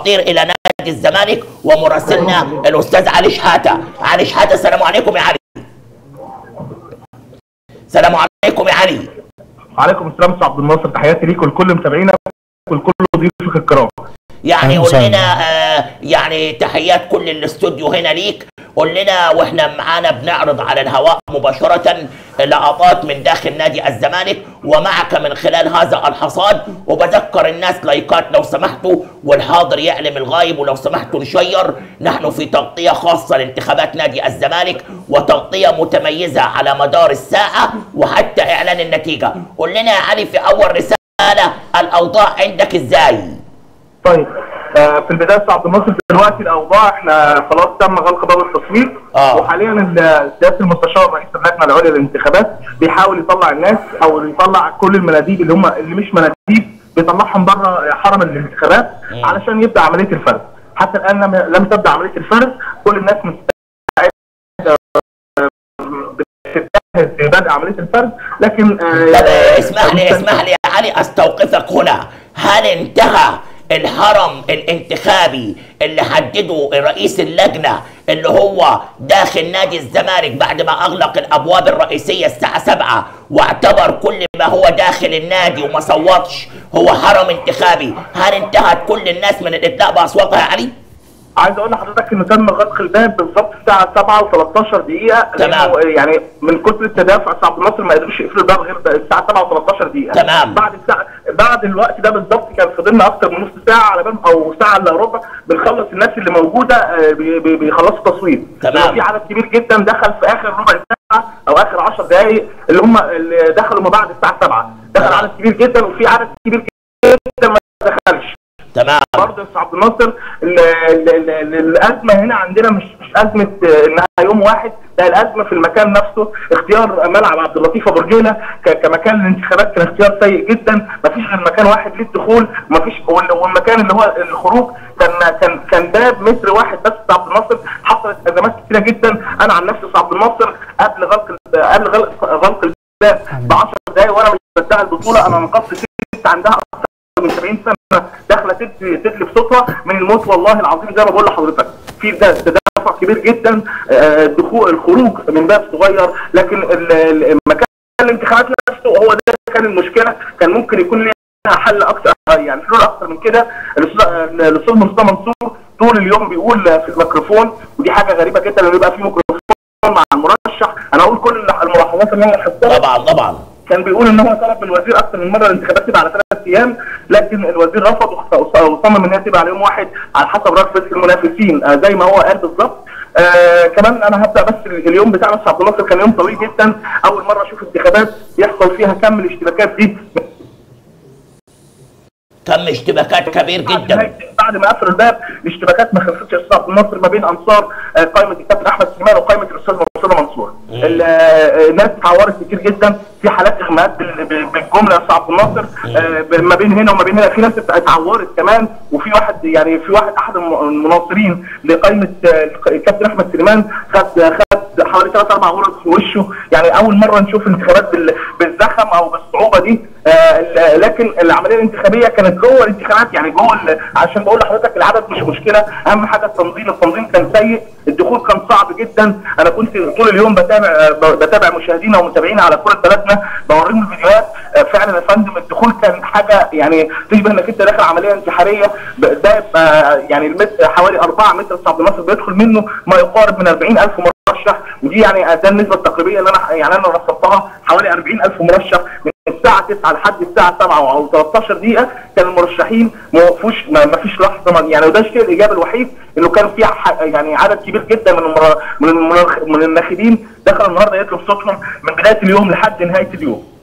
خطير الى نادي الزمالك ومراسلنا الاستاذ علي شحاته علي شحاته السلام عليكم يا علي السلام عليكم يا علي وعليكم السلام استاذ عبد الناصر تحياتي ليك ولكل متابعينا ولكل ضيوفك الكرام يعني أهلا قول وسهلا. لنا آه يعني تحيات كل الاستوديو هنا ليك قول لنا واحنا معانا بنعرض على الهواء مباشرة لقطات من داخل نادي الزمالك ومعك من خلال هذا الحصاد وبذكر الناس لايكات لو سمحتوا والحاضر يعلم الغايب ولو سمحتوا نشير نحن في تغطية خاصة لانتخابات نادي الزمالك وتغطية متميزة على مدار الساعة وحتى إعلان النتيجة قول لنا يا علي في أول رسالة الأوضاع عندك إزاي؟ طيب آه، في البدايه استاذ عبد الناصر دلوقتي الاوضاع احنا خلاص تم غلق باب التصويت آه. وحاليا ال- سياده المستشار رئيس اللجنه العليا للانتخابات بيحاول يطلع الناس او يطلع كل المناديب اللي هم اللي مش مناديب بيطلعهم بره حرم الانتخابات مم. علشان يبدا عمليه الفرز حتى الان لم لم تبدا عمليه الفرز كل الناس مستعده بتجهز لبدء عمليه الفرز لكن آه، طب اسمح لي المستن- اسمح لي يا علي استوقفك هنا هل انتهى الهرم الانتخابي اللي حدده رئيس اللجنه اللي هو داخل نادي الزمالك بعد ما اغلق الابواب الرئيسيه الساعه 7 واعتبر كل ما هو داخل النادي وما صوتش هو هرم انتخابي هل انتهت كل الناس من الادلاء باصواتها يا علي؟ عايز اقول لحضرتك انه تم غلق الباب بالظبط الساعه 7 و13 دقيقه تمام. لأنه يعني من كتر التدافع استاذ عبد الناصر ما قدروش يقفلوا الباب غير الساعه 7 و13 دقيقه تمام. بعد الساعه بعد الوقت ده بالظبط كان فضلنا اكتر من نص ساعه على بال او ساعه الا ربع بنخلص الناس اللي موجوده آه، بي- بي- بيخلصوا تصويت تمام. لأن في عدد كبير جدا دخل في اخر ربع ساعه او اخر 10 دقائق اللي هم اللي دخلوا ما بعد الساعه 7 دخل تمام. عدد كبير جدا وفي عدد كبير جدا ما دخلش تمام برضه يا استاذ عبد الناصر ال- ال- ال- ال- الازمه هنا عندنا مش مش ازمه آه، انها يوم واحد لا الازمه في المكان نفسه اختيار ملعب عبد اللطيف ابو رجيله ك- كمكان للانتخابات كان اختيار سيء جدا مفيش غير مكان واحد للدخول مفيش وال- والمكان اللي هو الخروج كان كان كان باب متر واحد بس يا عبد الناصر حصلت ازمات كتيره جدا انا عن نفسي يا عبد الناصر قبل غلق ال- قبل غلق غلق الباب ب 10 دقائق وانا مش بدعي البطوله انا نقصت ست عندها اكتر من 70 سنه داخله تدي تدلي بصوتها من الموت والله العظيم زي ما بقول لحضرتك في ده تدافع كبير جدا آه، دخول الخروج من باب صغير لكن ال- ال- مكان الانتخابات نفسه هو ده كان المشكله كان ممكن يكون ليها حل اكتر يعني حلول اكتر من كده الاستاذ الاستاذ مصطفى منصور طول اليوم بيقول في الميكروفون ودي حاجه غريبه جدا انه يبقى في ميكروفون مع المرشح انا اقول كل الملاحظات اللي انا لاحظتها طبعا طبعا كان بيقول ان هو طلب من الوزير اكثر من مره الانتخابات تبقى على ثلاث ايام لكن الوزير رفض وص- وصمم ان هي تبقى على يوم واحد على حسب رغبه المنافسين آه زي ما هو قال بالظبط آه كمان انا هبدا بس ال- اليوم بتاعنا استاذ عبد الناصر كان يوم طويل جدا اول مره اشوف انتخابات يحصل فيها كم الاشتباكات دي تم اشتباكات كبير بعد جدا نهاية- بعد ما قفلوا الباب الاشتباكات ما خلصتش يا استاذ عبد الناصر ما بين انصار آه، قائمه الكابتن احمد سليمان وقائمه الاستاذ مرتضى منصور ال- آه، الناس اتعورت كتير جدا في حالات اغماءات بال- بال- بالجمله يا استاذ عبد الناصر آه، ب- ما بين هنا وما بين هنا في ناس اتعورت كمان وفي واحد يعني في واحد احد الم- المناصرين لقائمه آه، الكابتن احمد سليمان خد خد حوالي ثلاث اربع غرز في وشه يعني اول مره نشوف انتخابات بال- بالزخم او بالصعوبه دي آه، ال- لكن العمليه الانتخابيه كانت جوه الانتخابات يعني جوه ال- عشان بقول لحضرتك العدد مش مشكله اهم حاجه التنظيم التنظيم كان سيء الدخول كان صعب جدا انا كنت طول اليوم بتابع آه، ب- بتابع مشاهدينا ومتابعينا على كره بلدنا بوريهم الفيديوهات آه، فعلا يا فندم الدخول كان حاجه يعني تشبه انك انت داخل عمليه انتحاريه ب- ده يبقى يعني المتر حوالي 4 متر صعب مصر بيدخل منه ما يقارب من 40000 مرشح ودي يعني ده النسبه التقريبيه اللي انا يعني انا رصدتها حوالي 40000 مرشح من الساعه 9 لحد الساعه 7 او 13 دقيقه كان المرشحين ما وقفوش ما ما فيش لحظه ما- يعني وده الشيء الايجابي الوحيد انه كان في ح- يعني عدد كبير جدا من المر... من المناخ... من الناخبين دخلوا النهارده يطلب صوتهم من بدايه اليوم لحد نهايه اليوم